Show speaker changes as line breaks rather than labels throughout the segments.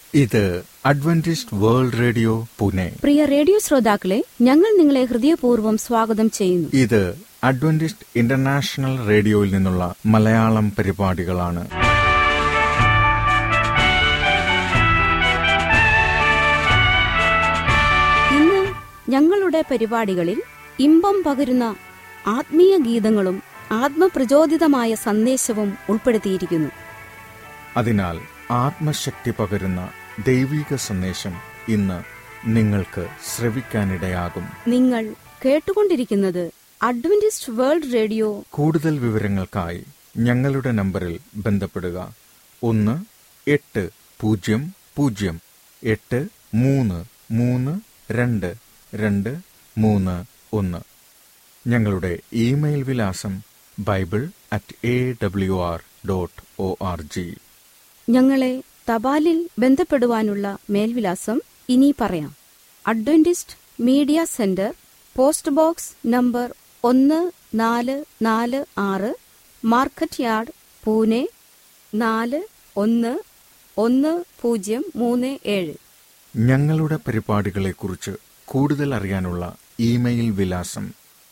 ഇത് Adventist world radio Pune
പ്രിയ radio ശ്രോതാക്കളെ ഞങ്ങൾ നിങ്ങളെ ഹൃദയപൂർവ്വം സ്വാഗതം ചെയ്യുന്നു
ഇത് അഡ്വന്റിസ്റ്റ് ഇന്റർനാഷണൽ റേഡിയോയിൽ നിന്നുള്ള മലയാളം പരിപാടികളാണ്
ഇന്ന് ഞങ്ങളുടെ പരിപാടികളിൽ ഇമ്പം പകരുന്ന ആത്മീയ ഗീതങ്ങളും ആത്മപ്രചോദിതമായ സന്ദേശവും ഉൾപ്പെടുത്തിയിരിക്കുന്നു
അതിനാൽ ആത്മശക്തി പകരുന്ന ദൈവിക സന്ദേശം ഇന്ന് നിങ്ങൾക്ക് ശ്രവിക്കാനിടയാകും
നിങ്ങൾ കേട്ടുകൊണ്ടിരിക്കുന്നത് അഡ്വന്റിസ്റ്റ് വേൾഡ് റേഡിയോ
കൂടുതൽ വിവരങ്ങൾക്കായി ഞങ്ങളുടെ നമ്പറിൽ ബന്ധപ്പെടുക ഒന്ന് എട്ട് പൂജ്യം പൂജ്യം എട്ട് മൂന്ന് മൂന്ന് രണ്ട് രണ്ട് മൂന്ന് ഒന്ന് ഞങ്ങളുടെ ഇമെയിൽ വിലാസം bible at A W R dot O R G
ഞങ്ങളെ തപാലിൽ ബന്ധപ്പെടുവാനുള്ള മേൽവിലാസം ഇനി പറയാം Adventist media centre post box number ഒന്ന് നാല് നാല് ആറ് മാർക്കറ്റ് യാർഡ് പൂനെ നാല് ഒന്ന് ഒന്ന് പൂജ്യം മൂന്ന് ഏഴ്
ഞങ്ങളുടെ പരിപാടികളെക്കുറിച്ച് കൂടുതൽ അറിയാനുള്ള ഇമെയിൽ വിലാസം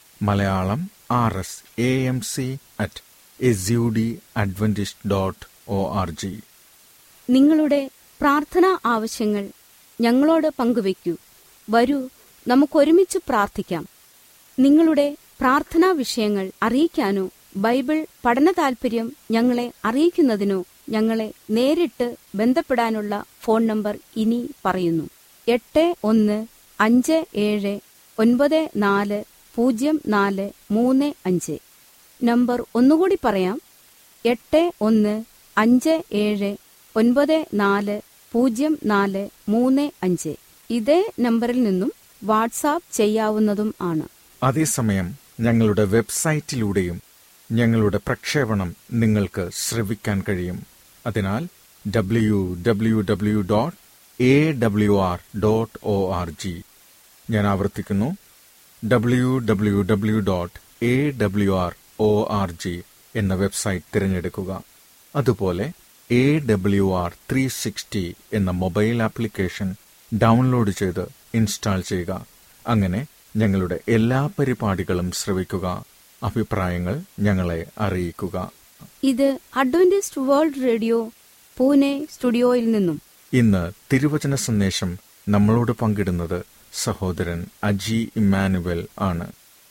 Malayalam R S A M C at S U D Adventist dot O R G
നിങ്ങളുടെ പ്രാർത്ഥനാ ആവശ്യങ്ങൾ ഞങ്ങളോട് പങ്കുവയ്ക്കൂ വരൂ നമുക്കൊരുമിച്ച് പ്രാർത്ഥിക്കാം നിങ്ങളുടെ പ്രാർത്ഥനാ വിഷയങ്ങൾ അറിയിക്കാനോ ബൈബിൾ പഠന താൽപര്യം ഞങ്ങളെ അറിയിക്കുന്നതിനോ ഞങ്ങളെ നേരിട്ട് ബന്ധപ്പെടാനുള്ള ഫോൺ നമ്പർ ഇനി പറയുന്നു എട്ട് ഒന്ന് അഞ്ച് ഏഴ് ഒൻപത് നാല് പൂജ്യം നാല് മൂന്ന് അഞ്ച് നമ്പർ ഒന്നുകൂടി പറയാം എട്ട് ഒന്ന് അഞ്ച് ഏഴ് ഒൻപത് നാല് പൂജ്യം നാല് മൂന്ന് അഞ്ച് ഇതേ നമ്പറിൽ നിന്നും വാട്സാപ്പ് ചെയ്യാവുന്നതും ആണ്
അതേസമയം ഞങ്ങളുടെ വെബ്സൈറ്റിലൂടെയും ഞങ്ങളുടെ പ്രക്ഷേപണം നിങ്ങൾക്ക് ശ്രവിക്കാൻ കഴിയും അതിനാൽ W W W dot A W R dot O R G ഞാൻ ആവർത്തിക്കുന്നു W W W dot A W R O R G എന്ന വെബ്സൈറ്റ് തിരഞ്ഞെടുക്കുക അതുപോലെ A W R three sixty എന്ന മൊബൈൽ ആപ്ലിക്കേഷൻ ഡൗൺലോഡ് ചെയ്ത് ഇൻസ്റ്റാൾ ചെയ്യുക അങ്ങനെ ഞങ്ങളുടെ എല്ലാ പരിപാടികളും ശ്രവിക്കുക അഭിപ്രായങ്ങൾ ഞങ്ങളെ അറിയിക്കുക
ഇത് അഡ്വന്റിസ്റ്റ് വേൾഡ് റേഡിയോ പൂനെ സ്റ്റുഡിയോയിൽ നിന്നും
ഇന്ന് തിരുവചന സന്ദേശം നമ്മളോട് പങ്കിടുന്നത് സഹോദരൻ അജി ഇമ്മാനുവൽ ആണ്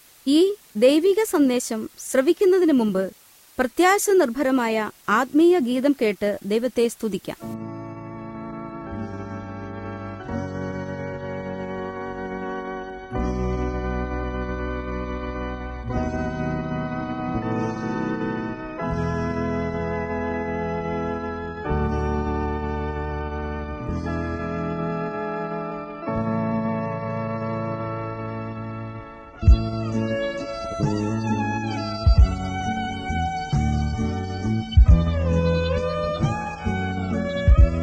ഈ ദൈവിക സന്ദേശം ശ്രവിക്കുന്നതിന് മുമ്പ് പ്രത്യാശ നിർഭരമായ ആത്മീയ ഗീതം കേട്ട് ദൈവത്തെ സ്തുതിക്കാം
ും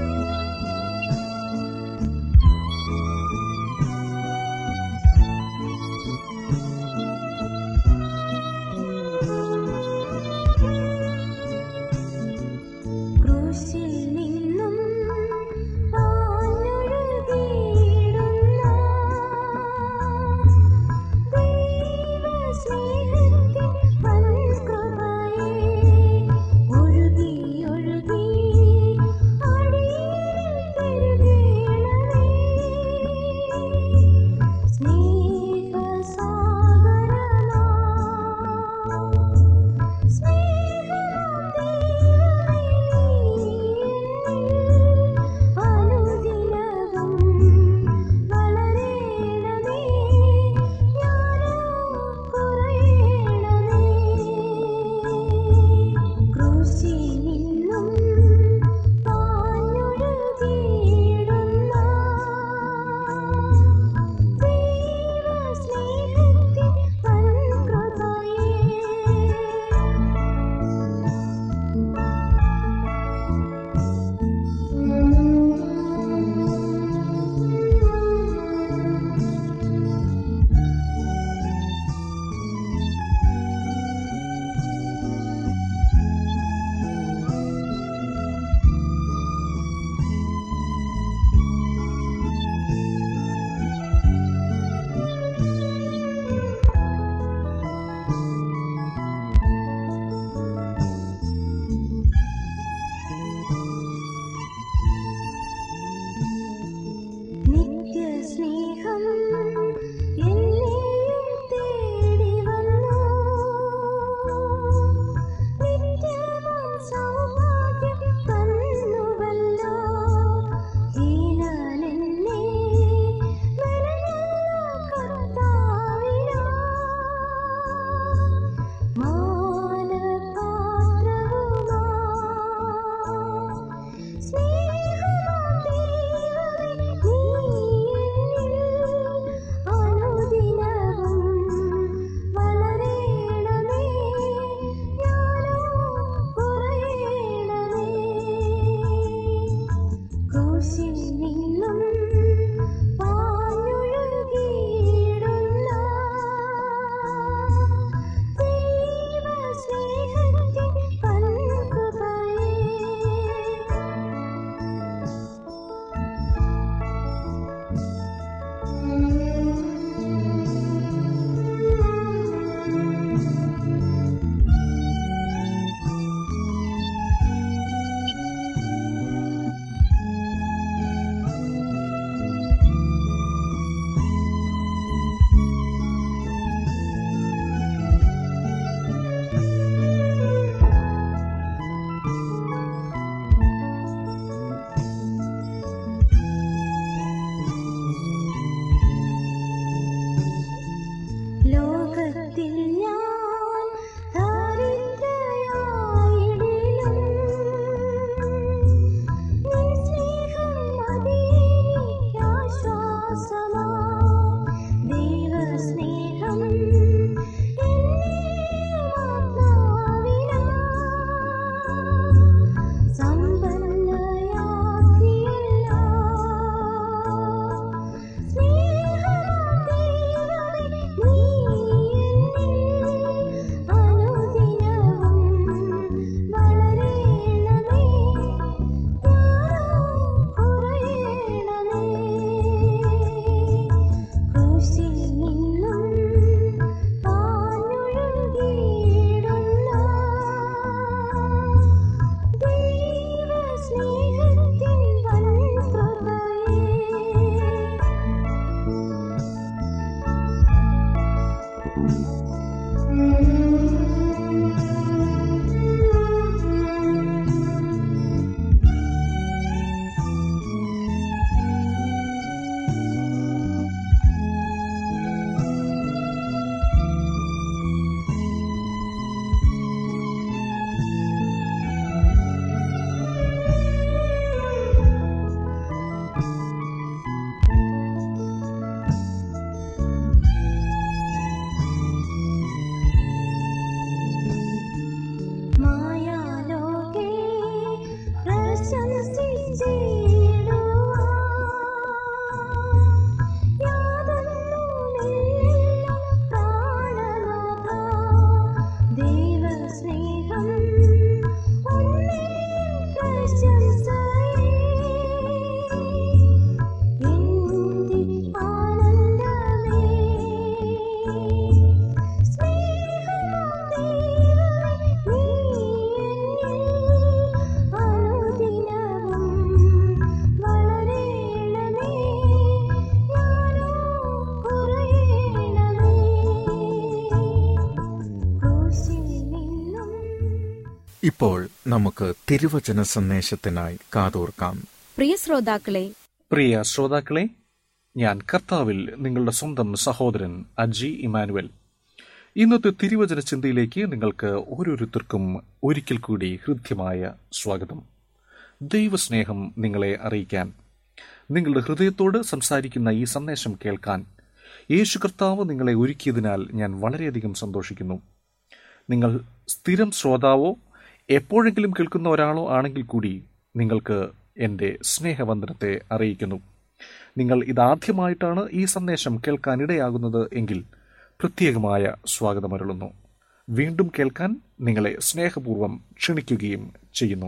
നിന്നും പാഞ്ഞൊഴുകിയിടുന്ന ദൈവസ്നേഹത്തിൻ കൺകൃപയേ ലോകത്തിൽ ഞാൻ ദാരിദ്രയായിടിലും നിൻ സ്നേഹം മതിയെനിക്കാശ്വാസമാ ദൈവസ്നേഹം എന്നെ ആത്മാവിനാ സമ്പന്നയാക്കിയല്ല സ്നേഹത്തിൻ വൻകൃപയേ മായാലോകേ പ്രശംസിച്ചിടുവാൻ യാതൊന്നുമില്ല പ്രാണനാഥ ദൈവസ്നേഹം ഒന്നേ പ്രശംസയേ എന്റെ ആനന്ദമേ
ഇപ്പോൾ നമുക്ക് തിരുവചന സന്ദേശത്തിനായി കാതോർക്കാം
പ്രിയ ശ്രോതാക്കളെ
പ്രിയ ശ്രോതാക്കളെ ഞാൻ കർത്താവിൽ നിങ്ങളുടെ സ്വന്തം സഹോദരൻ അജി ഇമാനുവൽ ഇന്നത്തെ തിരുവചന ചിന്തയിലേക്ക് നിങ്ങൾക്ക് ഓരോരുത്തർക്കും ഒരിക്കൽ കൂടി ഹൃദ്യമായ സ്വാഗതം ദൈവസ്നേഹം നിങ്ങളെ അറിയിക്കാൻ നിങ്ങളുടെ ഹൃദയത്തോട് സംസാരിക്കുന്ന ഈ സന്ദേശം കേൾക്കാൻ യേശു കർത്താവ് നിങ്ങളെ ഒരുക്കിയതിനാൽ ഞാൻ വളരെയധികം സന്തോഷിക്കുന്നു നിങ്ങൾ സ്ഥിരം ശ്രോതാവോ എപ്പോഴെങ്കിലും കേൾക്കുന്ന ഒരാളോ ആണെങ്കിൽ കൂടി നിങ്ങൾക്ക് എൻ്റെ സ്നേഹവന്ദനത്തെ അറിയിക്കുന്നു നിങ്ങൾ ഇതാദ്യമായിട്ടാണ് ഈ സന്ദേശം കേൾക്കാൻ ഇടയാകുന്നത് എങ്കിൽ പ്രത്യേകമായ സ്വാഗതമരുളുന്നു വീണ്ടും കേൾക്കാൻ നിങ്ങളെ സ്നേഹപൂർവ്വം ക്ഷണിക്കുകയും ചെയ്യുന്നു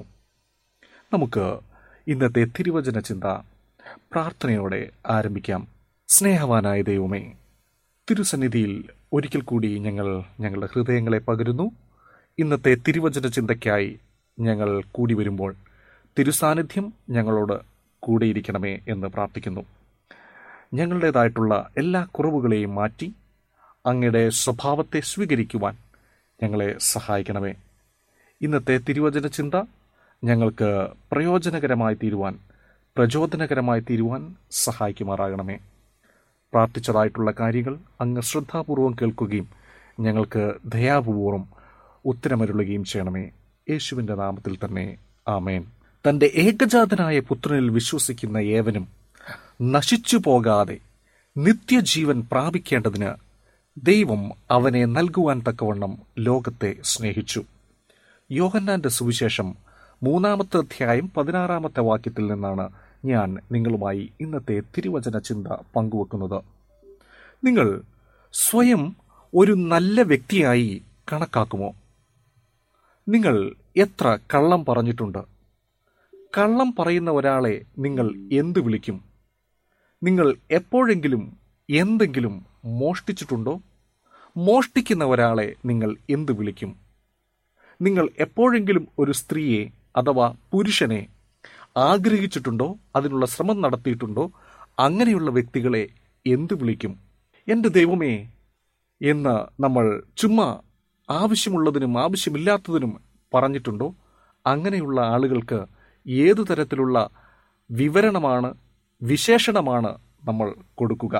നമുക്ക് ഇന്നത്തെ തിരുവചന ചിന്ത പ്രാർത്ഥനയോടെ ആരംഭിക്കാം സ്നേഹവാനായ ദൈവമേ തിരുസന്നിധിയിൽ ഒരിക്കൽ കൂടി ഞങ്ങൾ ഞങ്ങളുടെ ഹൃദയങ്ങളെ പകരുന്നു ഇന്നത്തെ തിരുവചന ചിന്തയ്ക്കായി ഞങ്ങൾ കൂടി വരുമ്പോൾ തിരുസാന്നിധ്യം ഞങ്ങളോട് കൂടിയിരിക്കണമേ എന്ന് പ്രാർത്ഥിക്കുന്നു ഞങ്ങളുടേതായിട്ടുള്ള എല്ലാ കുറവുകളെയും മാറ്റി അങ്ങയുടെ സ്വഭാവത്തെ സ്വീകരിക്കുവാൻ ഞങ്ങളെ സഹായിക്കണമേ ഇന്നത്തെ തിരുവചന ചിന്ത ഞങ്ങൾക്ക് പ്രയോജനകരമായി തീരുവാൻ പ്രചോദനകരമായി തീരുവാൻ സഹായിക്കുമാറാകണമേ പ്രാർത്ഥിച്ചതായിട്ടുള്ള കാര്യങ്ങൾ അങ്ങ് ശ്രദ്ധാപൂർവം കേൾക്കുകയും ഞങ്ങൾക്ക് ദയാപൂർവം ഉത്തരമരുളുകയും ചെയ്യണമേ യേശുവിൻ്റെ നാമത്തിൽ തന്നെ ആമേൻ തൻ്റെ ഏകജാതനായ പുത്രനിൽ വിശ്വസിക്കുന്ന ഏവനും നശിച്ചു പോകാതെ നിത്യജീവൻ പ്രാപിക്കേണ്ടതിന് ദൈവം അവനെ നൽകുവാൻ തക്കവണ്ണം ലോകത്തെ സ്നേഹിച്ചു യോഹന്നാന്റെ സുവിശേഷം മൂന്നാമത്തെ അധ്യായം പതിനാറാമത്തെ വാക്യത്തിൽ നിന്നാണ് ഞാൻ നിങ്ങളുമായി ഇന്നത്തെ തിരുവചന ചിന്ത പങ്കുവെക്കുന്നത് നിങ്ങൾ സ്വയം ഒരു നല്ല വ്യക്തിയായി കണക്കാക്കുമോ നിങ്ങൾ എത്ര കള്ളം പറഞ്ഞിട്ടുണ്ട് കള്ളം പറയുന്ന ഒരാളെ നിങ്ങൾ എന്തു വിളിക്കും നിങ്ങൾ എപ്പോഴെങ്കിലും എന്തെങ്കിലും മോഷ്ടിച്ചിട്ടുണ്ടോ മോഷ്ടിക്കുന്ന ഒരാളെ നിങ്ങൾ എന്തു വിളിക്കും നിങ്ങൾ എപ്പോഴെങ്കിലും ഒരു സ്ത്രീയെ അഥവാ പുരുഷനെ ആഗ്രഹിച്ചിട്ടുണ്ടോ അതിനുള്ള ശ്രമം നടത്തിയിട്ടുണ്ടോ അങ്ങനെയുള്ള വ്യക്തികളെ എന്തു വിളിക്കും എൻ്റെ ദൈവമേ എന്ന് നമ്മൾ ചുമ്മാ ആവശ്യമുള്ളതിനും ആവശ്യമില്ലാത്തതിനും പറഞ്ഞിട്ടുണ്ടോ അങ്ങനെയുള്ള ആളുകൾക്ക് ഏതു തരത്തിലുള്ള വിവരണമാണ് വിശേഷണമാണ് നമ്മൾ കൊടുക്കുക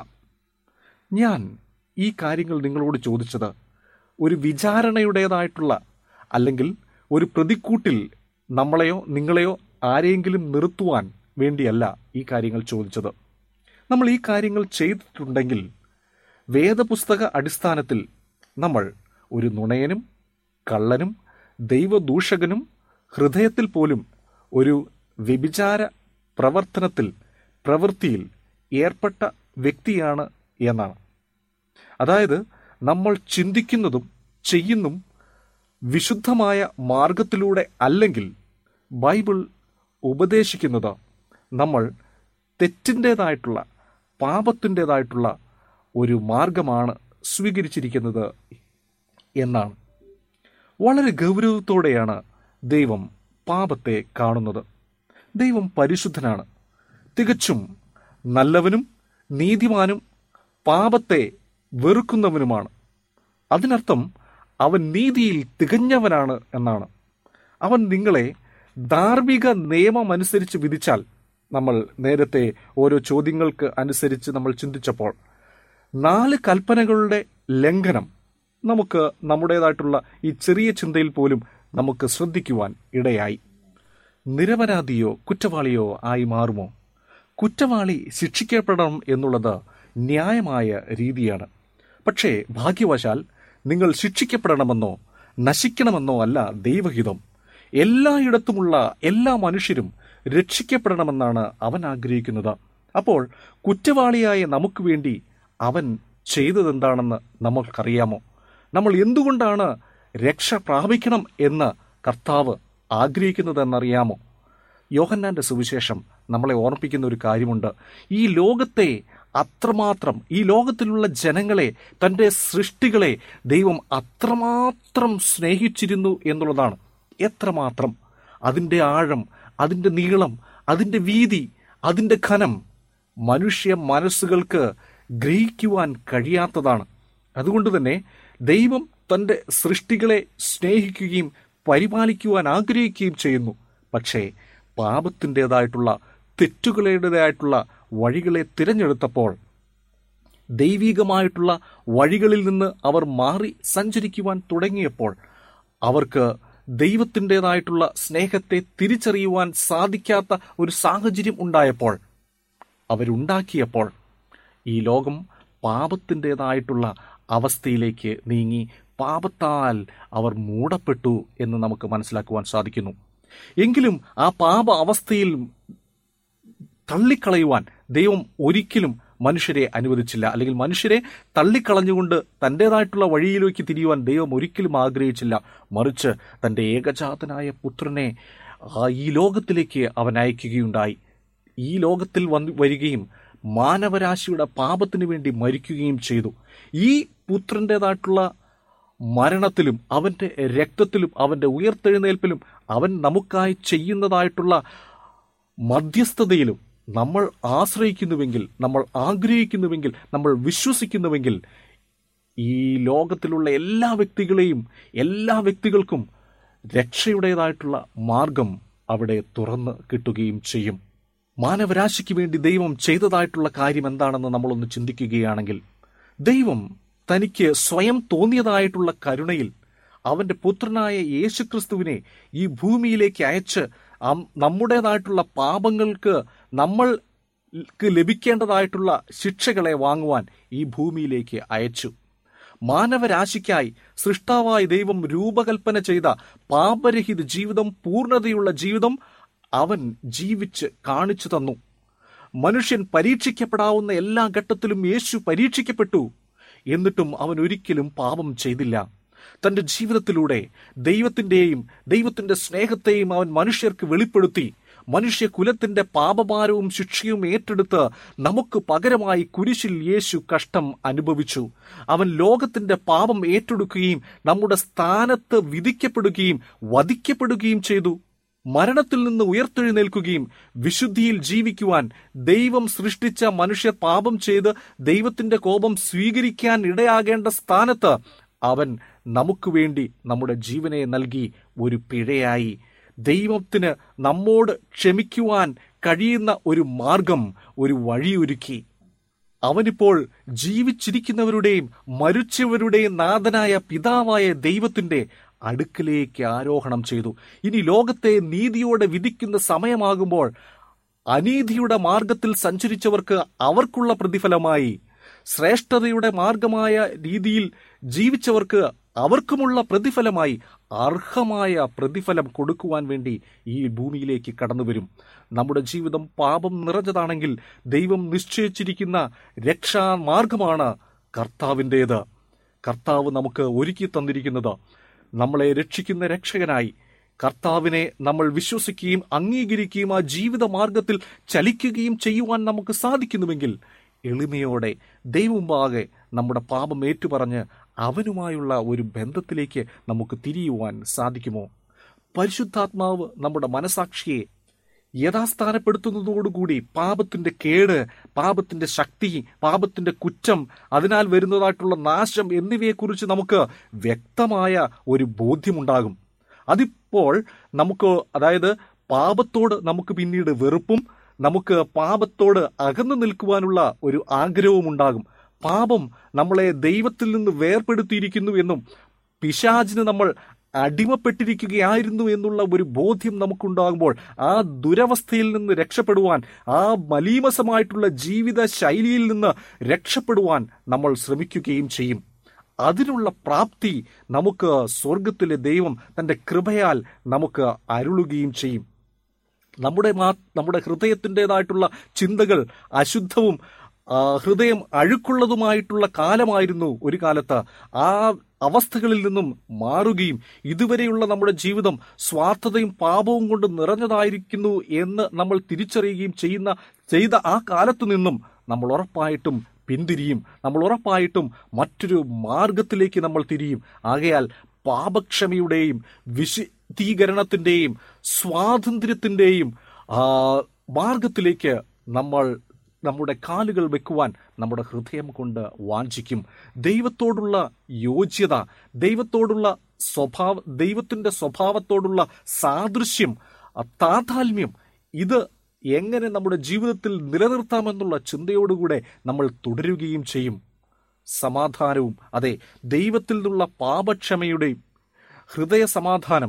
ഞാൻ ഈ കാര്യങ്ങൾ നിങ്ങളോട് ചോദിച്ചത് ഒരു വിചാരണയുടേതായിട്ടുള്ള അല്ലെങ്കിൽ ഒരു പ്രതിക്കൂട്ടിൽ നമ്മളെയോ നിങ്ങളെയോ ആരെയെങ്കിലും നിർത്തുവാൻ വേണ്ടിയല്ല ഈ കാര്യങ്ങൾ ചോദിച്ചത് നമ്മൾ ഈ കാര്യങ്ങൾ ചെയ്തിട്ടുണ്ടെങ്കിൽ വേദപുസ്തക അടിസ്ഥാനത്തിൽ നമ്മൾ ഒരു നുണയനും കള്ളനും ദൈവദൂഷകനും ഹൃദയത്തിൽ പോലും ഒരു വ്യഭിചാര പ്രവർത്തനത്തിൽ പ്രവൃത്തിയിൽ ഏർപ്പെട്ട വ്യക്തിയാണ് എന്നാണ് അതായത് നമ്മൾ ചിന്തിക്കുന്നതും ചെയ്യുന്നും വിശുദ്ധമായ മാർഗത്തിലൂടെ അല്ലെങ്കിൽ ബൈബിൾ ഉപദേശിക്കുന്നത് നമ്മൾ തെറ്റിൻ്റേതായിട്ടുള്ള പാപത്തിൻ്റേതായിട്ടുള്ള ഒരു മാർഗമാണ് സ്വീകരിച്ചിരിക്കുന്നത് എന്നാണ് വളരെ ഗൗരവത്തോടെയാണ് ദൈവം പാപത്തെ കാണുന്നത് ദൈവം പരിശുദ്ധനാണ് തികച്ചും നല്ലവനും നീതിമാനും പാപത്തെ വെറുക്കുന്നവനുമാണ് അതിനർത്ഥം അവൻ നീതിയിൽ തികഞ്ഞവനാണ് എന്നാണ് അവൻ നിങ്ങളെ ധാർമ്മിക നിയമമനുസരിച്ച് വിധിച്ചാൽ നമ്മൾ നേരത്തെ ഓരോ ചോദ്യങ്ങൾക്ക് അനുസരിച്ച് നമ്മൾ ചിന്തിച്ചപ്പോൾ നാല് കൽപ്പനകളുടെ ലംഘനം നമുക്ക് നമ്മുടേതായിട്ടുള്ള ഈ ചെറിയ ചിന്തയിൽ പോലും നമുക്ക് ശ്രദ്ധിക്കുവാൻ ഇടയായി നിരപരാധിയോ കുറ്റവാളിയോ ആയി മാറുമോ കുറ്റവാളി ശിക്ഷിക്കപ്പെടണം എന്നുള്ളത് ന്യായമായ രീതിയാണ് പക്ഷേ ഭാഗ്യവശാൽ നിങ്ങൾ ശിക്ഷിക്കപ്പെടണമെന്നോ നശിക്കണമെന്നോ അല്ല ദൈവഹിതം എല്ലായിടത്തുമുള്ള എല്ലാ മനുഷ്യരും രക്ഷിക്കപ്പെടണമെന്നാണ് അവൻ ആഗ്രഹിക്കുന്നത് അപ്പോൾ കുറ്റവാളിയായ നമുക്ക് വേണ്ടി അവൻ ചെയ്തതെന്താണെന്ന് നമുക്കറിയാമോ നമ്മൾ എന്തുകൊണ്ടാണ് രക്ഷ പ്രാപിക്കണം എന്ന് കർത്താവ് ആഗ്രഹിക്കുന്നതെന്നറിയാമോ യോഹന്നാന്റെ സുവിശേഷം നമ്മളെ ഓർമ്മിപ്പിക്കുന്ന ഒരു കാര്യമുണ്ട് ഈ ലോകത്തെ അത്രമാത്രം ഈ ലോകത്തിലുള്ള ജനങ്ങളെ തൻ്റെ സൃഷ്ടികളെ ദൈവം അത്രമാത്രം സ്നേഹിച്ചിരുന്നു എന്നുള്ളതാണ് എത്രമാത്രം അതിൻ്റെ ആഴം അതിൻ്റെ നീളം അതിൻ്റെ വീതി അതിൻ്റെ ഘനം മനുഷ്യ മനസ്സുകൾക്ക് ഗ്രഹിക്കുവാൻ കഴിയാത്തതാണ് അതുകൊണ്ട് തന്നെ ദൈവം തൻ്റെ സൃഷ്ടികളെ സ്നേഹിക്കുകയും പരിപാലിക്കുവാൻ ആഗ്രഹിക്കുകയും ചെയ്യുന്നു പക്ഷേ പാപത്തിൻ്റെതായിട്ടുള്ള തെറ്റുകളുടേതായിട്ടുള്ള വഴികളെ തിരഞ്ഞെടുത്തപ്പോൾ ദൈവികമായിട്ടുള്ള വഴികളിൽ നിന്ന് അവർ മാറി സഞ്ചരിക്കുവാൻ തുടങ്ങിയപ്പോൾ അവർക്ക് ദൈവത്തിൻ്റെതായിട്ടുള്ള സ്നേഹത്തെ തിരിച്ചറിയുവാൻ സാധിക്കാത്ത ഒരു സാഹചര്യം ഉണ്ടായപ്പോൾ അവരുണ്ടാക്കിയപ്പോൾ ഈ ലോകം പാപത്തിൻ്റെതായിട്ടുള്ള അവസ്ഥയിലേക്ക് നീങ്ങി പാപത്താൽ അവർ മൂടപ്പെട്ടു എന്ന് നമുക്ക് മനസ്സിലാക്കുവാൻ സാധിക്കുന്നു എങ്കിലും ആ പാപ അവസ്ഥയിൽ തള്ളിക്കളയുവാൻ ദൈവം ഒരിക്കലും മനുഷ്യരെ അനുവദിച്ചില്ല അല്ലെങ്കിൽ മനുഷ്യരെ തള്ളിക്കളഞ്ഞുകൊണ്ട് തൻ്റെതായിട്ടുള്ള വഴിയിലേക്ക് തിരിയുവാൻ ദൈവം ഒരിക്കലും ആഗ്രഹിച്ചില്ല മറിച്ച് തൻ്റെ ഏകജാതനായ പുത്രനെ ആ ഈ ലോകത്തിലേക്ക് അവൻ അയക്കുകയുണ്ടായി ഈ ലോകത്തിൽ വന്ന് വരികയും മാനവരാശിയുടെ പാപത്തിന് വേണ്ടി മരിക്കുകയും ചെയ്തു ഈ പുത്രൻ്റെതായിട്ടുള്ള മരണത്തിലും അവൻ്റെ രക്തത്തിലും അവൻ്റെ ഉയർത്തെഴുന്നേൽപ്പിലും അവൻ നമുക്കായി ചെയ്യുന്നതായിട്ടുള്ള മധ്യസ്ഥതയിലും നമ്മൾ ആശ്രയിക്കുന്നുവെങ്കിൽ നമ്മൾ ആഗ്രഹിക്കുന്നുവെങ്കിൽ നമ്മൾ വിശ്വസിക്കുന്നുവെങ്കിൽ ഈ ലോകത്തിലുള്ള എല്ലാ വ്യക്തികളെയും എല്ലാ വ്യക്തികൾക്കും രക്ഷയുടേതായിട്ടുള്ള മാർഗം അവിടെ തുറന്ന് കിട്ടുകയും ചെയ്യും മാനവരാശിക്ക് വേണ്ടി ദൈവം ചെയ്തതായിട്ടുള്ള കാര്യം എന്താണെന്ന് നമ്മളൊന്ന് ചിന്തിക്കുകയാണെങ്കിൽ ദൈവം തനിക്ക് സ്വയം തോന്നിയതായിട്ടുള്ള കരുണയിൽ അവന്റെ പുത്രനായ യേശുക്രിസ്തുവിനെ ഈ ഭൂമിയിലേക്ക് അയച്ച് അം- നമ്മുടേതായിട്ടുള്ള പാപങ്ങൾക്ക് നമ്മൾക്ക് ലഭിക്കേണ്ടതായിട്ടുള്ള ശിക്ഷകളെ വാങ്ങുവാൻ ഈ ഭൂമിയിലേക്ക് അയച്ചു മാനവരാശിക്കായി സൃഷ്ടാവായ ദൈവം രൂപകൽപ്പന ചെയ്ത പാപരഹിത ജീവിതം പൂർണ്ണതയുള്ള ജീവിതം അവൻ ജീവിച്ച് കാണിച്ചു തന്നു മനുഷ്യൻ പരീക്ഷിക്കപ്പെടാവുന്ന എല്ലാ ഘട്ടത്തിലും യേശു പരീക്ഷിക്കപ്പെട്ടു എന്നിട്ടും അവൻ ഒരിക്കലും പാപം ചെയ്തില്ല തന്റെ ജീവിതത്തിലൂടെ ദൈവത്തിന്റെയും ദൈവത്തിന്റെ സ്നേഹത്തെയും അവൻ മനുഷ്യർക്ക് വെളിപ്പെടുത്തി മനുഷ്യകുലത്തിന്റെ പാപഭാരവും ശിക്ഷയും ഏറ്റെടുത്ത് നമുക്ക് പകരമായി കുരിശിൽ യേശു കഷ്ടം അനുഭവിച്ചു അവൻ ലോകത്തിന്റെ പാപം ഏറ്റെടുക്കുകയും നമ്മുടെ സ്ഥാനത്ത് വിധിക്കപ്പെടുകയും വധിക്കപ്പെടുകയും ചെയ്തു മരണത്തിൽ നിന്ന് ഉയർത്തെഴുന്നേൽക്കുകയും വിശുദ്ധിയിൽ ജീവിക്കുവാൻ ദൈവം സൃഷ്ടിച്ച മനുഷ്യർ പാപം ചെയ്ത് ദൈവത്തിന്റെ കോപം സ്വീകരിക്കാൻ ഇടയാകേണ്ട സ്ഥാനത്ത് അവൻ നമുക്ക് വേണ്ടി നമ്മുടെ ജീവനെ നൽകി ഒരു പിഴയായി ദൈവത്തിന് നമ്മോട് ക്ഷമിക്കുവാൻ കഴിയുന്ന ഒരു മാർഗം ഒരു വഴിയൊരുക്കി അവനിപ്പോൾ ജീവിച്ചിരിക്കുന്നവരുടെയും മരിച്ചവരുടെയും നാഥനായ പിതാവായ ദൈവത്തിന്റെ അടുക്കിലേക്ക് ആരോഹണം ചെയ്തു ഇനി ലോകത്തെ നീതിയോടെ വിധിക്കുന്ന സമയമാകുമ്പോൾ അനീതിയുടെ മാർഗത്തിൽ സഞ്ചരിച്ചവർക്ക് അവർക്കുള്ള പ്രതിഫലമായി ശ്രേഷ്ഠതയുടെ മാർഗമായ രീതിയിൽ ജീവിച്ചവർക്ക് അവർക്കുമുള്ള പ്രതിഫലമായി അർഹമായ പ്രതിഫലം കൊടുക്കുവാൻ വേണ്ടി ഈ ഭൂമിയിലേക്ക് കടന്നുവരും നമ്മുടെ ജീവിതം പാപം നിറഞ്ഞതാണെങ്കിൽ ദൈവം നിശ്ചയിച്ചിരിക്കുന്ന രക്ഷാമാർഗമാണ് കർത്താവിൻ്റേത് കർത്താവ് നമുക്ക് ഒരുക്കി തന്നിരിക്കുന്നത് നമ്മളെ രക്ഷിക്കുന്ന രക്ഷകനായി കർത്താവിനെ നമ്മൾ വിശ്വസിക്കുകയും അംഗീകരിക്കുകയും ആ ജീവിത മാർഗത്തിൽ ചലിക്കുകയും ചെയ്യുവാൻ നമുക്ക് സാധിക്കുന്നുവെങ്കിൽ എളിമയോടെ ദൈവമുമ്പാകെ നമ്മുടെ പാപം ഏറ്റുപറഞ്ഞ് അവനുമായുള്ള ഒരു ബന്ധത്തിലേക്ക് നമുക്ക് തിരിയുവാൻ സാധിക്കുമോ പരിശുദ്ധാത്മാവ് നമ്മുടെ മനസാക്ഷിയെ യഥാസ്ഥാനപ്പെടുത്തുന്നതോടുകൂടി പാപത്തിന്റെ കേട് പാപത്തിന്റെ ശക്തി പാപത്തിന്റെ കുറ്റം അതിനാൽ വരുന്നതായിട്ടുള്ള നാശം എന്നിവയെക്കുറിച്ച് നമുക്ക് വ്യക്തമായ ഒരു ബോധ്യമുണ്ടാകും അതിപ്പോൾ നമുക്ക് അതായത് പാപത്തോട് നമുക്ക് പിന്നീട് വെറുപ്പും നമുക്ക് പാപത്തോട് അകന്നു നിൽക്കുവാനുള്ള ഒരു ആഗ്രഹവും ഉണ്ടാകും പാപം നമ്മളെ ദൈവത്തിൽ നിന്ന് വേർപെടുത്തിയിരിക്കുന്നു എന്നും പിശാചിന് നമ്മൾ അടിമപ്പെട്ടിരിക്കുകയായിരുന്നു എന്നുള്ള ഒരു ബോധ്യം നമുക്കുണ്ടാകുമ്പോൾ ആ ദുരവസ്ഥയിൽ നിന്ന് രക്ഷപ്പെടുവാൻ ആ മലീമസമായിട്ടുള്ള ജീവിത ശൈലിയിൽ നിന്ന് രക്ഷപ്പെടുവാൻ നമ്മൾ ശ്രമിക്കുകയും ചെയ്യും അതിനുള്ള പ്രാപ്തി നമുക്ക് സ്വർഗത്തിലെ ദൈവം തന്റെ കൃപയാൽ നമുക്ക് അരുളുകയും ചെയ്യും നമ്മുടെ മാ നമ്മുടെ ഹൃദയത്തിൻ്റെതായിട്ടുള്ള ചിന്തകൾ അശുദ്ധവും ആ, ഹൃദയം അഴുക്കുള്ളതുമായിട്ടുള്ള കാലമായിരുന്നു ഒരു കാലത്ത് ആ അവസ്ഥകളിൽ നിന്നും മാറുകയും ഇതുവരെയുള്ള നമ്മുടെ ജീവിതം സ്വാർത്ഥതയും പാപവും കൊണ്ട് നിറഞ്ഞതായിരിക്കുന്നു എന്ന് നമ്മൾ തിരിച്ചറിയുകയും ചെയ്യുന്ന ചെയ്ത ആ കാലത്തു നിന്നും നമ്മൾ ഉറപ്പായിട്ടും പിന്തിരിയും നമ്മൾ ഉറപ്പായിട്ടും മറ്റൊരു മാർഗത്തിലേക്ക് നമ്മൾ തിരിയും ആകയാൽ പാപക്ഷമയുടെയും വിശുദ്ധീകരണത്തിന്റെയും സ്വാതന്ത്ര്യത്തിന്റെയും ആ, മാർഗത്തിലേക്ക് നമ്മൾ നമ്മുടെ കാലുകൾ വെക്കുവാൻ നമ്മുടെ ഹൃദയം കൊണ്ട് വാഞ്ചിക്കും ദൈവത്തോടുള്ള യോഗ്യത ദൈവത്തോടുള്ള സ്വഭാവ ദൈവത്തിന്റെ സ്വഭാവത്തോടുള്ള സാദൃശ്യം ആ താതാത്മ്യം ഇത് എങ്ങനെ നമ്മുടെ ജീവിതത്തിൽ നിലനിർത്താമെന്നുള്ള ചിന്തയോടുകൂടെ നമ്മൾ തുടരുകയും ചെയ്യും സമാധാനവും അതെ ദൈവത്തിൽ നിന്നുള്ള പാപക്ഷമയുടെയും ഹൃദയ സമാധാനം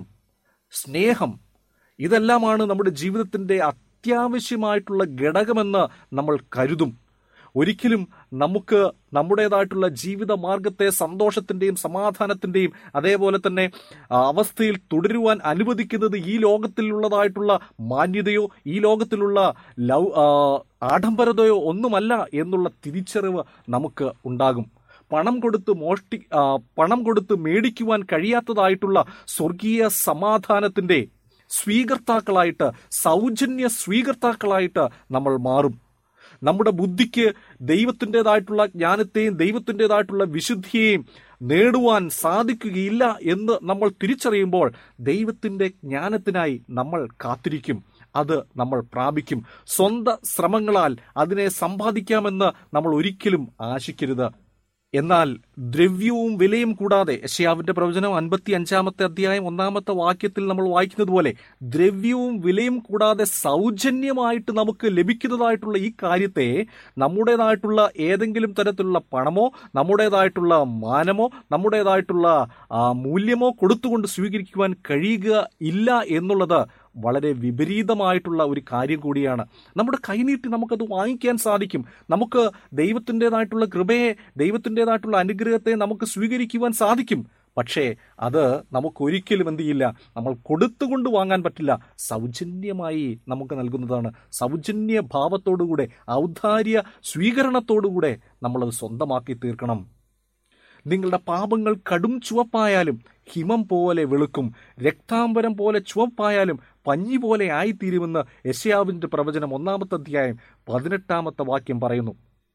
സ്നേഹം ഇതെല്ലാമാണ് നമ്മുടെ ജീവിതത്തിന്റെ അത്യാവശ്യമായിട്ടുള്ള ഘടകമെന്ന് നമ്മൾ കരുതും ഒരിക്കലും നമുക്ക് നമ്മുടേതായിട്ടുള്ള ജീവിത മാർഗത്തെ സന്തോഷത്തിന്റെയും സമാധാനത്തിന്റെയും അതേപോലെ തന്നെ ആ, അവസ്ഥയിൽ തുടരുവാൻ അനുവദിക്കുന്നത് ഈ ലോകത്തിലുള്ളതായിട്ടുള്ള മാന്യതയോ ഈ ലോകത്തിലുള്ള ലൗ ആ, ആഡംബരതയോ ഒന്നുമല്ല എന്നുള്ള തിരിച്ചറിവ് നമുക്ക് ഉണ്ടാകും പണം കൊടുത്ത് മോഷ്ടി ആ, പണം കൊടുത്ത് മേടിക്കുവാൻ കഴിയാത്തതായിട്ടുള്ള സ്വർഗീയ സമാധാനത്തിന്റെ സ്വീകർത്താക്കളായിട്ട് സൗജന്യ സ്വീകർത്താക്കളായിട്ട് നമ്മൾ മാറും നമ്മുടെ ബുദ്ധിക്ക് ദൈവത്തിൻ്റെതായിട്ടുള്ള ജ്ഞാനത്തെയും ദൈവത്തിൻ്റെതായിട്ടുള്ള വിശുദ്ധിയെയും നേടുവാൻ സാധിക്കുകയില്ല എന്ന് നമ്മൾ തിരിച്ചറിയുമ്പോൾ ദൈവത്തിൻ്റെ ജ്ഞാനത്തിനായി നമ്മൾ കാത്തിരിക്കും അത് നമ്മൾ പ്രാപിക്കും സ്വന്തം ശ്രമങ്ങളാൽ അതിനെ സമ്പാദിക്കാമെന്ന് നമ്മൾ ഒരിക്കലും ആശിക്കരുത് എന്നാൽ ദ്രവ്യവും വിലയും കൂടാതെ യശയാവിന്റെ പ്രവചനം അൻപത്തി അഞ്ചാമത്തെ അധ്യായം ഒന്നാമത്തെ വാക്യത്തിൽ നമ്മൾ വായിക്കുന്നത് പോലെ ദ്രവ്യവും വിലയും കൂടാതെ സൗജന്യമായിട്ട് നമുക്ക് ലഭിക്കുന്നതായിട്ടുള്ള ഈ കാര്യത്തെ നമ്മുടേതായിട്ടുള്ള ഏതെങ്കിലും തരത്തിലുള്ള പണമോ നമ്മുടേതായിട്ടുള്ള മാനമോ നമ്മുടേതായിട്ടുള്ള ആ, മൂല്യമോ കൊടുത്തുകൊണ്ട് സ്വീകരിക്കുവാൻ കഴിയുക ഇല്ല എന്നുള്ളത് വളരെ വിപരീതമായിട്ടുള്ള ഒരു കാര്യം കൂടിയാണ് നമ്മുടെ കൈനീട്ടി നമുക്കത് വാങ്ങിക്കാൻ സാധിക്കും നമുക്ക് ദൈവത്തിൻ്റെതായിട്ടുള്ള കൃപയെ ദൈവത്തിൻ്റെതായിട്ടുള്ള അനുഗ്രഹത്തെ നമുക്ക് സ്വീകരിക്കുവാൻ സാധിക്കും പക്ഷേ അത് നമുക്കൊരിക്കലും എന്ത് ചെയ്യില്ല നമ്മൾ കൊടുത്തുകൊണ്ട് വാങ്ങാൻ പറ്റില്ല സൗജന്യമായി നമുക്ക് നൽകുന്നതാണ് സൗജന്യ ഭാവത്തോടുകൂടെ ഔദാര്യ സ്വീകരണത്തോടുകൂടെ നമ്മളത് സ്വന്തമാക്കി തീർക്കണം നിങ്ങളുടെ പാപങ്ങൾ കടും ചുവപ്പായാലും ഹിമം പോലെ വെളുക്കും രക്താംബരം പോലെ ചുവപ്പായാലും പഞ്ഞി പോലെ ആയിത്തീരുമെന്ന് യശയാവിന്റെ പ്രവചനം ഒന്നാമത്തെ അധ്യായം പതിനെട്ടാമത്തെ വാക്യം പറയുന്നു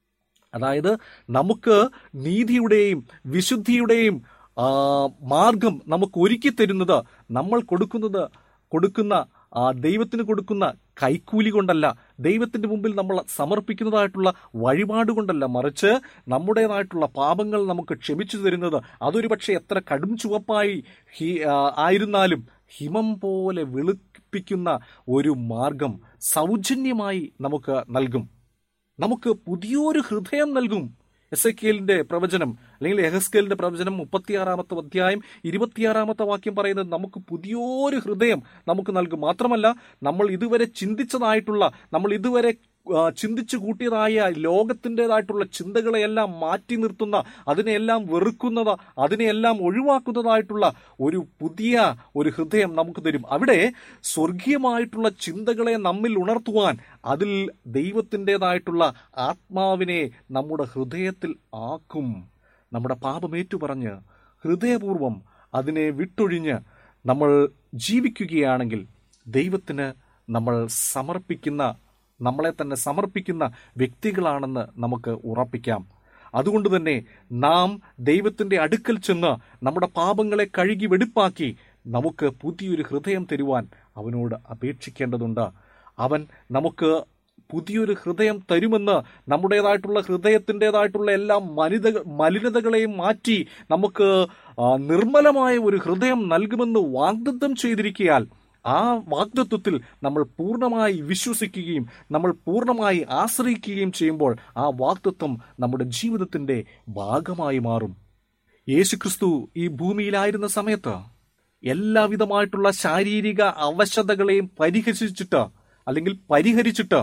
അതായത് നമുക്ക് നീതിയുടെയും വിശുദ്ധിയുടെയും ആ, മാർഗം നമുക്ക് ഒരുക്കി തരുന്നത് നമ്മൾ കൊടുക്കുന്നത് കൊടുക്കുന്ന ആ ദൈവത്തിന് കൊടുക്കുന്ന കൈക്കൂലി കൊണ്ടല്ല ദൈവത്തിന്റെ മുമ്പിൽ നമ്മൾ സമർപ്പിക്കുന്നതായിട്ടുള്ള വഴിപാട് കൊണ്ടല്ല മറിച്ച് നമ്മുടേതായിട്ടുള്ള പാപങ്ങൾ നമുക്ക് ക്ഷമിച്ചു തരുന്നത് അതൊരു പക്ഷേ എത്ര കടും ചുവപ്പായി ഹി- ആ, ആയിരുന്നാലും ഹിമം പോലെ വെളുപ്പിക്കുന്ന ഒരു മാർഗം സൗജന്യമായി നമുക്ക് നൽകും നമുക്ക് പുതിയൊരു ഹൃദയം നൽകും എസ് എ പ്രവചനം അല്ലെങ്കിൽ എഹസ്കേലിന്റെ പ്രവചനം മുപ്പത്തിയാറാമത്തെ അധ്യായം ഇരുപത്തിയാറാമത്തെ വാക്യം പറയുന്നത് നമുക്ക് പുതിയൊരു ഹൃദയം നമുക്ക് നൽകും മാത്രമല്ല നമ്മൾ ഇതുവരെ ചിന്തിച്ചതായിട്ടുള്ള നമ്മൾ ഇതുവരെ ആ, ചിന്തിച്ചു കൂട്ടിയതായ ലോകത്തിൻ്റെതായിട്ടുള്ള ചിന്തകളെയെല്ലാം മാറ്റി നിർത്തുന്ന അതിനെയെല്ലാം വെറുക്കുന്നത് അതിനെയെല്ലാം ഒഴിവാക്കുന്നതായിട്ടുള്ള ഒരു പുതിയ ഒരു ഹൃദയം നമുക്ക് തരും അവിടെ സ്വർഗീയമായിട്ടുള്ള ചിന്തകളെ നമ്മിൽ ഉണർത്തുവാൻ അതിൽ ദൈവത്തിൻ്റെതായിട്ടുള്ള ആത്മാവിനെ നമ്മുടെ ഹൃദയത്തിൽ ആക്കും നമ്മുടെ പാപമേറ്റു പറഞ്ഞ് ഹൃദയപൂർവം അതിനെ വിട്ടൊഴിഞ്ഞ് നമ്മൾ ജീവിക്കുകയാണെങ്കിൽ ദൈവത്തിന് നമ്മൾ സമർപ്പിക്കുന്ന നമ്മളെ തന്നെ സമർപ്പിക്കുന്ന വ്യക്തികളാണെന്ന് നമുക്ക് ഉറപ്പിക്കാം അതുകൊണ്ട് തന്നെ നാം ദൈവത്തിന്റെ അടുക്കൽ ചെന്ന് നമ്മുടെ പാപങ്ങളെ കഴുകി വെടിപ്പാക്കി നമുക്ക് പുതിയൊരു ഹൃദയം തരുവാൻ അവനോട് അപേക്ഷിക്കേണ്ടതുണ്ട് അവൻ നമുക്ക് പുതിയൊരു ഹൃദയം തരുമെന്ന് നമ്മുടേതായിട്ടുള്ള ഹൃദയത്തിൻ്റെതായിട്ടുള്ള എല്ലാ മലിത മലിനതകളെയും മാറ്റി നമുക്ക് ആ, നിർമ്മലമായ ഒരു ഹൃദയം നൽകുമെന്ന് വാഗ്ദത്തം ചെയ്തിരിക്കയാൽ ആ വാഗ്ദത്വത്തിൽ നമ്മൾ പൂർണ്ണമായി വിശ്വസിക്കുകയും നമ്മൾ പൂർണ്ണമായി ആശ്രയിക്കുകയും ചെയ്യുമ്പോൾ ആ വാഗ്ദത്വം നമ്മുടെ ജീവിതത്തിന്റെ ഭാഗമായി മാറും യേശുക്രിസ്തു ഈ ഭൂമിയിലായിരുന്ന സമയത്ത് എല്ലാവിധമായിട്ടുള്ള ശാരീരിക അവശതകളെയും പരിഹരിച്ചിട്ട് അല്ലെങ്കിൽ പരിഹരിച്ചിട്ട്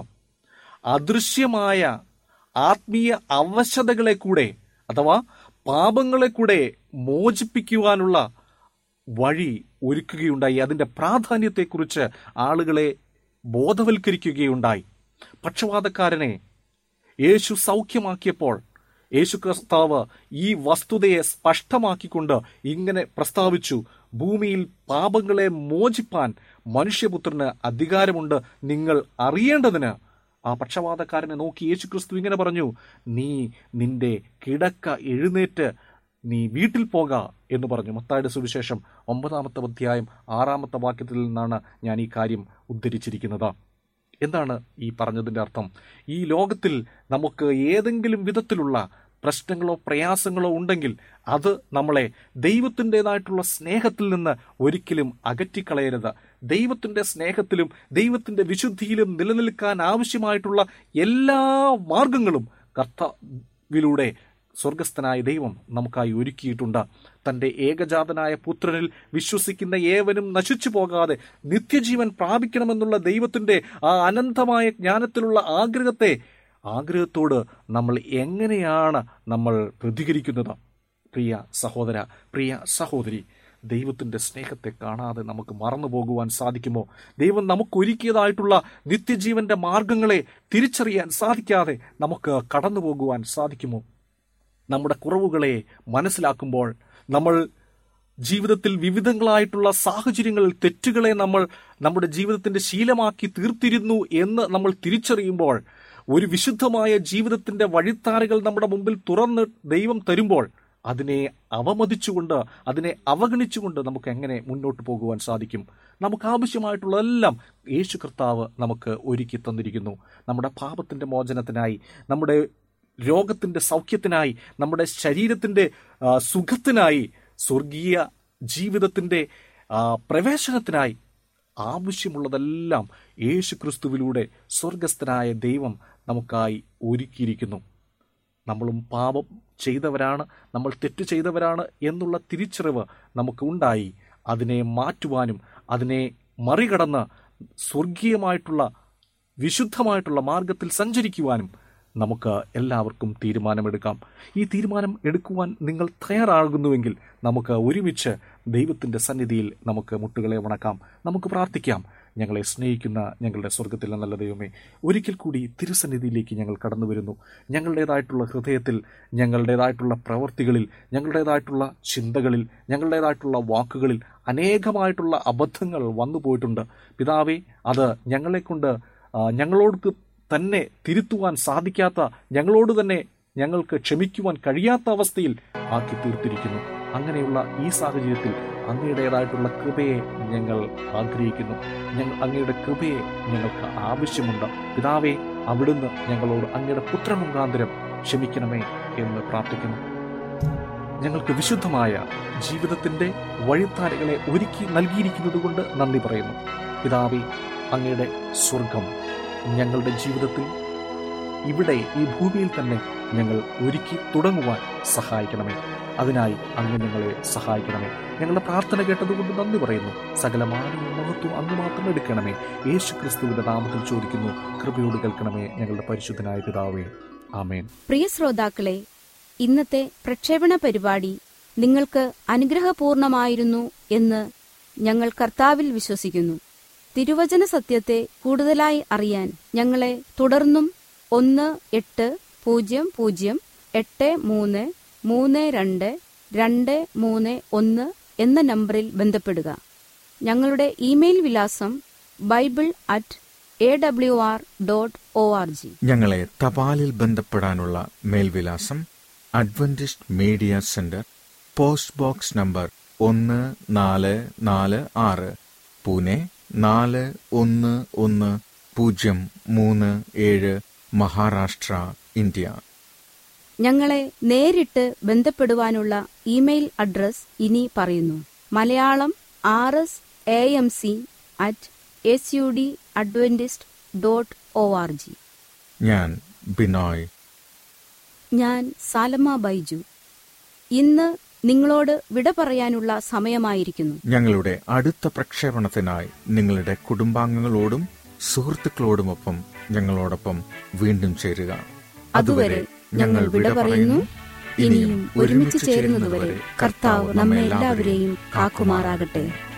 അദൃശ്യമായ ആത്മീയ അവശതകളെ കൂടെ അഥവാ പാപങ്ങളെ കൂടെ മോചിപ്പിക്കുവാനുള്ള വഴി ഒരുക്കുകയുണ്ടായി അതിന്റെ പ്രാധാന്യത്തെക്കുറിച്ച് ആളുകളെ ബോധവൽക്കരിക്കുകയുണ്ടായി പക്ഷപാതക്കാരനെ യേശു സൗഖ്യമാക്കിയപ്പോൾ യേശു കർത്താവ് ഈ വസ്തുതയെ സ്പഷ്ടമാക്കിക്കൊണ്ട് ഇങ്ങനെ പ്രസ്താവിച്ചു ഭൂമിയിൽ പാപങ്ങളെ മോചിപ്പാൻ മനുഷ്യപുത്രന് അധികാരമുണ്ട് നിങ്ങൾ അറിയേണ്ടതിന് ആ പക്ഷപാതക്കാരനെ നോക്കി യേശു ക്രിസ്തു ഇങ്ങനെ പറഞ്ഞു നീ നിന്റെ കിടക്ക എഴുന്നേറ്റ് നീ വീട്ടിൽ പോക എന്ന് പറഞ്ഞു മത്തായുടെ സുവിശേഷം ഒമ്പതാമത്തെ അധ്യായം ആറാമത്തെ വാക്യത്തിൽ നിന്നാണ് ഞാൻ ഈ കാര്യം ഉദ്ധരിച്ചിരിക്കുന്നത് എന്താണ് ഈ പറഞ്ഞതിന്റെ അർത്ഥം ഈ ലോകത്തിൽ നമുക്ക് ഏതെങ്കിലും വിധത്തിലുള്ള പ്രശ്നങ്ങളോ പ്രയാസങ്ങളോ ഉണ്ടെങ്കിൽ അത് നമ്മളെ ദൈവത്തിൻ്റെതായിട്ടുള്ള സ്നേഹത്തിൽ നിന്ന് ഒരിക്കലും അകറ്റിക്കളയരുത് ദൈവത്തിന്റെ സ്നേഹത്തിലും ദൈവത്തിന്റെ വിശുദ്ധിയിലും നിലനിൽക്കാൻ ആവശ്യമായിട്ടുള്ള എല്ലാ മാർഗങ്ങളും കർത്താവിലൂടെ സ്വർഗസ്ഥനായ ദൈവം നമുക്കായി ഒരുക്കിയിട്ടുണ്ട് തന്റെ ഏകജാതനായ പുത്രനിൽ വിശ്വസിക്കുന്ന ഏവനും നശിച്ചു പോകാതെ നിത്യജീവൻ പ്രാപിക്കണമെന്നുള്ള ദൈവത്തിന്റെ ആ അനന്തമായ ജ്ഞാനത്തിലുള്ള ആഗ്രഹത്തെ ആഗ്രഹത്തോട് നമ്മൾ എങ്ങനെയാണ് നമ്മൾ പ്രതികരിക്കുന്നത് പ്രിയ സഹോദര പ്രിയ സഹോദരി ദൈവത്തിന്റെ സ്നേഹത്തെ കാണാതെ നമുക്ക് മറന്നു പോകുവാൻ സാധിക്കുമോ ദൈവം നമുക്ക് ഒരുക്കിയതായിട്ടുള്ള നിത്യജീവന്റെ മാർഗങ്ങളെ തിരിച്ചറിയാൻ സാധിക്കാതെ നമുക്ക് കടന്നു പോകുവാൻ സാധിക്കുമോ നമ്മുടെ കുറവുകളെ മനസ്സിലാക്കുമ്പോൾ നമ്മൾ ജീവിതത്തിൽ വിവിധങ്ങളായിട്ടുള്ള സാഹചര്യങ്ങളിൽ തെറ്റുകളെ നമ്മൾ നമ്മുടെ ജീവിതത്തിന്റെ ശീലമാക്കി തീർത്തിരുന്നു എന്ന് നമ്മൾ തിരിച്ചറിയുമ്പോൾ ഒരു വിശുദ്ധമായ ജീവിതത്തിന്റെ വഴിത്താരകൾ നമ്മുടെ മുമ്പിൽ തുറന്ന് ദൈവം തരുമ്പോൾ അതിനെ അവമതിച്ചുകൊണ്ട് അതിനെ അവഗണിച്ചുകൊണ്ട് നമുക്ക് എങ്ങനെ മുന്നോട്ട് പോകുവാൻ സാധിക്കും നമുക്ക് ആവശ്യമായിട്ടുള്ളതെല്ലാം യേശു കർത്താവ് നമുക്ക് ഒരുക്കി തന്നിരിക്കുന്നു നമ്മുടെ പാപത്തിന്റെ മോചനത്തിനായി നമ്മുടെ രോഗത്തിന്റെ സൗഖ്യത്തിനായി നമ്മുടെ ശരീരത്തിന്റെ ആ, സുഖത്തിനായി സ്വർഗീയ ജീവിതത്തിന്റെ ആ, പ്രവേശനത്തിനായി ആവശ്യമുള്ളതെല്ലാം യേശു ക്രിസ്തുവിലൂടെ സ്വർഗസ്ഥനായ ദൈവം നമുക്കായി ഒരുക്കിയിരിക്കുന്നു നമ്മളും പാപം ചെയ്തവരാണ് നമ്മൾ തെറ്റ് ചെയ്തവരാണ് എന്നുള്ള തിരിച്ചറിവ് നമുക്ക് ഉണ്ടായി അതിനെ മാറ്റുവാനും അതിനെ മറികടന്ന് സ്വർഗീയമായിട്ടുള്ള വിശുദ്ധമായിട്ടുള്ള മാർഗത്തിൽ സഞ്ചരിക്കുവാനും നമുക്ക് എല്ലാവർക്കും തീരുമാനമെടുക്കാം ഈ തീരുമാനം എടുക്കുവാൻ നിങ്ങൾ തയ്യാറാകുന്നുവെങ്കിൽ നമുക്ക് ഒരുമിച്ച് ദൈവത്തിൻ്റെ സന്നിധിയിൽ നമുക്ക് മുട്ടുകളെ വണക്കാം നമുക്ക് പ്രാർത്ഥിക്കാം ഞങ്ങളെ സ്നേഹിക്കുന്ന ഞങ്ങളുടെ സ്വർഗത്തിലെ നല്ല ദൈവമേ ഒരിക്കൽ കൂടി തിരുസന്നിധിയിലേക്ക് ഞങ്ങൾ കടന്നു വരുന്നു ഞങ്ങളുടേതായിട്ടുള്ള ഹൃദയത്തിൽ ഞങ്ങളുടേതായിട്ടുള്ള പ്രവൃത്തികളിൽ ഞങ്ങളുടേതായിട്ടുള്ള ചിന്തകളിൽ ഞങ്ങളുടേതായിട്ടുള്ള വാക്കുകളിൽ അനേകമായിട്ടുള്ള അബദ്ധങ്ങൾ വന്നു പോയിട്ടുണ്ട് പിതാവേ അത് ഞങ്ങളെക്കൊണ്ട് ആ, ഞങ്ങളോട് തന്നെ തിരുത്തുവാൻ സാധിക്കാത്ത ഞങ്ങളോട് തന്നെ ഞങ്ങൾക്ക് ക്ഷമിക്കുവാൻ കഴിയാത്ത അവസ്ഥയിൽ ആക്കി തീർത്തിരിക്കുന്നു അങ്ങനെയുള്ള ഈ സാഹചര്യത്തിൽ അങ്ങയുടേതായിട്ടുള്ള കൃപയെ ഞങ്ങൾ ആഗ്രഹിക്കുന്നു ഞങ്ങൾ അങ്ങയുടെ കൃപയെ ഞങ്ങൾക്ക് ആവശ്യമുണ്ട് പിതാവേ അവിടുന്ന് ഞങ്ങളോട് അങ്ങയുടെ പുത്രൻ മുഖാന്തരം ക്ഷമിക്കണമേ എന്ന് പ്രാർത്ഥിക്കുന്നു ഞങ്ങൾക്ക് വിശുദ്ധമായ ജീവിതത്തിന്റെ വഴിത്താരകളെ ഒരുക്കി നൽകിയിരിക്കുന്നത് കൊണ്ട് നന്ദി പറയുന്നു പിതാവേ അങ്ങയുടെ സ്വർഗം ഞങ്ങളുടെ ജീവിതത്തിൽ ഇവിടെ ഈ ഭൂമിയിൽ തന്നെ ഞങ്ങൾ ഒരുക്കി തുടങ്ങുവാൻ സഹായിക്കണമേ അതിനായി അങ്ങ് ഞങ്ങളെ സഹായിക്കണമേ ഞങ്ങളുടെ പ്രാർത്ഥന കേട്ടതുകൊണ്ട് നന്ദി പറയുന്നു സകലമാനവും മഹത്വം അങ്ങ് മാത്രം എടുക്കണമേ യേശു ക്രിസ്തുവിന്റെ നാമത്തിൽ ചോദിക്കുന്നു കൃപയോട് കേൾക്കണമേ ഞങ്ങളുടെ പരിശുദ്ധനായ പിതാവേ ആമേൻ
പ്രിയ ശ്രോതാക്കളെ ഇന്നത്തെ പ്രക്ഷേപണ പരിപാടി നിങ്ങൾക്ക് അനുഗ്രഹപൂർണമായിരുന്നു എന്ന് ഞങ്ങൾ കർത്താവിൽ വിശ്വസിക്കുന്നു തിരുവചന സത്യത്തെ കൂടുതലായി അറിയാൻ ഞങ്ങളെ തുടർന്നും ഒന്ന് എട്ട് പൂജ്യം പൂജ്യം എട്ട് മൂന്ന് മൂന്ന് രണ്ട് രണ്ട് മൂന്ന് ഒന്ന് എന്ന നമ്പറിൽ ബന്ധപ്പെടുക ഞങ്ങളുടെ ഇമെയിൽ വിലാസം bible at A W R dot O R G
ഞങ്ങളെ തപാലിൽ ബന്ധപ്പെടാനുള്ള മേൽവിലാസം Adventist media centre post box number ഒന്ന് നാല് നാല് ആറ് പൂനെ നാല് ഒന്ന് ഒന്ന് പൂജ്യം മൂന്ന് ഏഴ് മഹാരാഷ്ട്ര ഇന്ത്യ
ഞങ്ങളെ നേരിട്ട് ബന്ധപ്പെടുവാനുള്ള ഇമെയിൽ അഡ്രസ് ഇനി പറയുന്നു Malayalam R S A M C at S U D Adventist dot O R G
ഞാൻ ബിനോയ്
ഞാൻ സാലമ ബൈജു ഇന്ന് നിങ്ങളോട് വിട പറയാനുള്ള സമയമായിരിക്കുന്നു
ഞങ്ങളുടെ അടുത്ത പ്രക്ഷേപണത്തിനായി നിങ്ങളുടെ കുടുംബാംഗങ്ങളോടും സുഹൃത്തുക്കളോടുമൊപ്പം ഞങ്ങളോടൊപ്പം വീണ്ടും ചേരുക
അതുവരെ ഞങ്ങൾ വിട പറയുന്നു ഇനിയും ഒരുമിച്ച് ചേരുന്നതുവരെ കർത്താവ് നമ്മെ എല്ലാവരെയും കാക്കുമാറാകട്ടെ